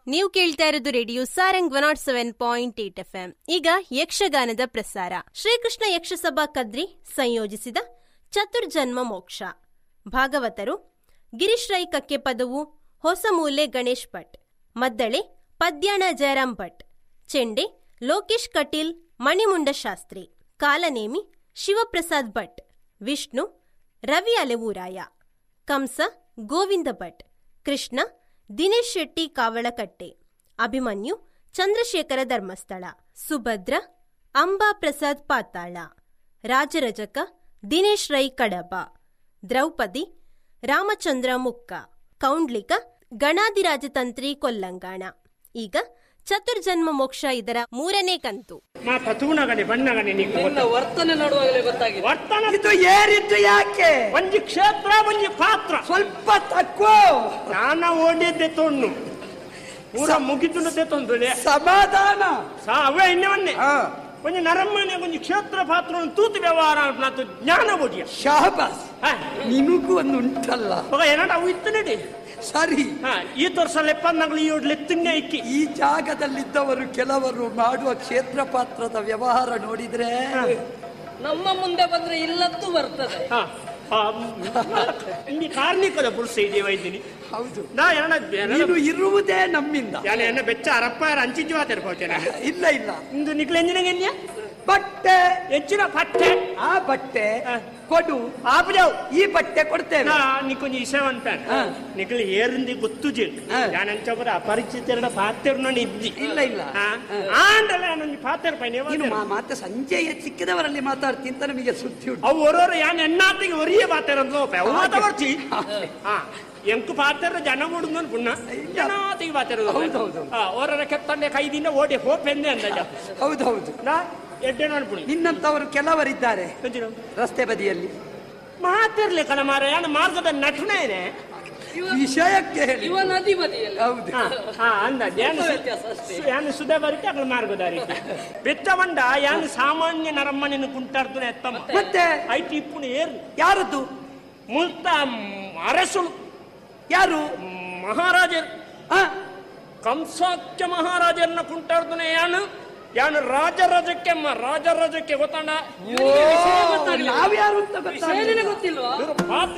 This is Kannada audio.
ನೀವು ಕೇಳ್ತಾ ಇರೋದು radio Sarang one naught seven point eight F M ಈಗ ಯಕ್ಷಗಾನದ ಪ್ರಸಾರ ಶ್ರೀಕೃಷ್ಣ ಯಕ್ಷಸಭಾ ಕದ್ರಿ ಸಂಯೋಜಿಸಿದ ಚತುರ್ಜನ್ಮ ಮೋಕ್ಷ ಭಾಗವತರು ಗಿರೀಶ್ ರೈ ಕಕ್ಕೆ ಪದವು ಹೊಸಮೂಲೆ ಗಣೇಶ್ ಭಟ್ ಮದ್ದಳೆ ಪದ್ಯಾಣ ಜಯರಾಮ್ ಭಟ್ ಚೆಂಡೆ ಲೋಕೇಶ್ ಕಟೀಲ್ ಮಣಿಮುಂಡ ಶಾಸ್ತ್ರಿ ಕಾಲನೇಮಿ ಶಿವಪ್ರಸಾದ್ ಭಟ್ ವಿಷ್ಣು ರವಿ ಅಲೆವೂರಾಯ ಕಂಸ ಗೋವಿಂದ ಭಟ್ ಕೃಷ್ಣ ದಿನೇಶ್ ಶೆಟ್ಟಿ ಕಾವಳಕಟ್ಟೆ ಅಭಿಮನ್ಯು ಚಂದ್ರಶೇಖರ ಧರ್ಮಸ್ಥಳ ಸುಭದ್ರ ಅಂಬಾ ಪ್ರಸಾದ್ ಪಾತಾಳ ರಾಜರಜಕ ದಿನೇಶ್ ರೈ ಕಡಬ ದ್ರೌಪದಿ ರಾಮಚಂದ್ರ ಮುಕ್ಕ ಕೌಂಡ್ಲಿಕ ಗಣಾದಿರಾಜತಂತ್ರಿ ಕೊಲ್ಲಂಗಾಣ ಈಗ ಚತುರ್ಜನ್ಮ ಮೋಕ್ಷ ಇದರ ಮೂರನೇ ಕಂತು ಮಾ ಪತೂನಗನೆ ಬಣ್ಣಗನೆ ನಿಂಗೆ ನಿನ್ನ ವರ್ತನೆ ನೋಡುವಾಗಲೇ ಗೊತ್ತಾಗಿದೆ ವರ್ತನ ಇದು ಏರಿದ್ದು ಯಾಕೆ ಒಂಜಿ ಕ್ಷೇತ್ರ ಒಂಜಿ ಪಾತ್ರ ಸ್ವಲ್ಪ ತಕ್ಕೋ ನಾನ ಓಡಿದ್ದೆ ತೊಣ್ಣು ಪೂರ ಮುಗಿತುಂಡದೆ ತೊಂದ್ರೆ ಸಮಾಧಾನ ಸಾ ಅವೇ ಇನ್ನವನ್ನೇ ಹಾ. ಒಂಜಿ ನರಮ್ಮನೆ ಒಂಜಿ ಕ್ಷೇತ್ರ ಪಾತ್ರ ತೂತು ವ್ಯವಹಾರ ನಾತು ಜ್ಞಾನ ಬೋಡಿಯ ಶಹಬಾಸ್ ನಿನಗೂ ಒಂದು ಉಂಟಲ್ಲ ಮಗ ಏನಾಟ ಅವು ಇತ್ತು ನಡಿ ಸರಿ ಹಾ ಈ ತೋರ್ಸ ಲೆಪ್ಪನ್ನಗಳು ಈ ಲೆತ್ತಿಂಗೆ ಇಕ್ಕಿ ಈ ಜಾಗದಲ್ಲಿದ್ದವರು ಕೆಲವರು ಮಾಡುವ ಕ್ಷೇತ್ರ ಪಾತ್ರದ ವ್ಯವಹಾರ ನೋಡಿದ್ರೆ ನಮ್ಮ ಮುಂದೆ ಬಂದ್ರೆ ಇಲ್ಲದ್ದು ಬರ್ತದೆ ಹಾ ಹಾ ಇಲ್ಲಿ ಕಾರ್ಮಿಕದ ಪುರುಷ ಇದೆಯಾ ವೈದ್ಯನಿ ಹೌದು ನಾ ಏನ ನೀನು ಇರುವುದೇ ನಮ್ಮಿಂದ ಯಾನ ಎನ್ನ ಬೆಚ್ಚ ಅರಪ್ಪ ಅಂಚಿಜ್ಜು ಮಾತಾಡ್ಕೋತೇನೆ ಇಲ್ಲ ಇಲ್ಲ ಇಂದು ನಿಕ್ಲ ಎಂಜಿನ ಬಟ್ಟೆ ಹೆಚ್ಚಿನ ಪಟ್ಟೆ ಆ ಬಟ್ಟೆ ಹ. ಕೊಡು ಆಪಜಾವ್ ಈ ಬಟ್ಟೆ ಕೊಡ್ತೇವೆ ನಾ ನಿಕ್ಕೊಂಜಿ ಇಸವಂತ ಹಾ. ನಿಕ್ಲ ಏರಿಂದಿ ಗೊತ್ತು ಜೇನು ಹಾ. ಯಾನಂಚೊಬ್ಬರ ಅಪರಿಚಿತ ಎರಡು ಪಾತ್ರ ನೋಡಿ ಇದ್ದಿ ಇಲ್ಲ ಇಲ್ಲ ಹಾ. ಹ. ಆಂಡಲ ನಾನೊಂದು ಪಾತ್ರ ಪೈನೆ ನೀನು ಮಾ- ಮಾತೆ ಸಂಜೆಯ ಸಿಕ್ಕಿದವರಲ್ಲಿ ಮಾತಾಡ್ತಿ ಅಂತ ನಮಗೆ ಸುದ್ದಿ ಉಂಟು ಅವು ಒರೋರು ಯಾನ್ ಎನ್ನಾತಿಗೆ ಒರಿಯ ಪಾತ್ರ ಅಂತ ಲೋಪ ಅವು ಮಾತ ಬರ್ಚಿ ಹಾಗೆ. ಹಾ ಎಂಕು ಪಾತ್ರ ಜನ ಮೂಡುದು ಪುಣ್ಣ ಜನಾತಿಗೆ ಪಾತ್ರ ಹೌದು, ಹೌದು. ಓರರ ಕೆತ್ತಂಡೆ ಕೈದಿಂದ ಓಡಿ ಹೋಪೆಂದೆ ಅಂದ ಹೌದು ಹೌದು ನಾ ಎಡ್ಡೆ ನೋಡ್ಪುಣಿ ನಿನ್ನಂತವರು ಕೆಲವರಿದ್ದಾರೆ ಎಂಚಿನ ರಸ್ತೆ ಬದಿಯಲ್ಲಿ ಮಾತಿರ್ಲಿ ಕಣ ಮಾರ ಯಾನ ಮಾರ್ಗದ ನಟನೇನೆ ಇವ ವಿಷಯಕ್ಕೆ ಹೇಳಿ ಇವ ನದಿ ಬದಿಯಲ್ಲಿ ಹೌದು ಹಾ, ಹಾ ಅಂದ ಯಾನು ಸ್ವಲ್ಪ ವ್ಯತ್ಯಾಸ ಅಷ್ಟೇ. ಯಾನು ಸುಧಾ ಬರಿತೆ ಅಗಳ ಮಾರ್ಗದಾರಿ ಬೆತ್ತವಂಡ ಯಾನು ಸಾಮಾನ್ಯ ನರಮ್ಮನಿನ ಕುಂಟಾರ್ದುನೆ ಎತ್ತಮ್ಮ ಮತ್ತೆ ಐಟಿ ಇಪ್ಪುಣಿ ಏರು ಯಾರದ್ದು ಮುಲ್ತ ಅರಸುಳು ಯಾರು ಮಹಾರಾಜರು ಆ, ಕಂಸಾಖ್ಯ ಮಹಾರಾಜರನ್ನ ಕುಂಟಾರ್ದುನೆ ಯಾನು ಯಾನು ರಾಜರಾಜಕ್ಕೆ ಮ ರಾಜರಾಜಕ್ಕೆ ಗೊತ್ತಾಣ ಓ, ನಾವ್ಯಾರು ಅಂತ ವಿಷಯ ಗೊತ್ತಾಗ್ಲಿಲ್ಲ. ಗೊತ್ತಿಲ್ವಾ ಇವ್ರು ಪಾತ್ರ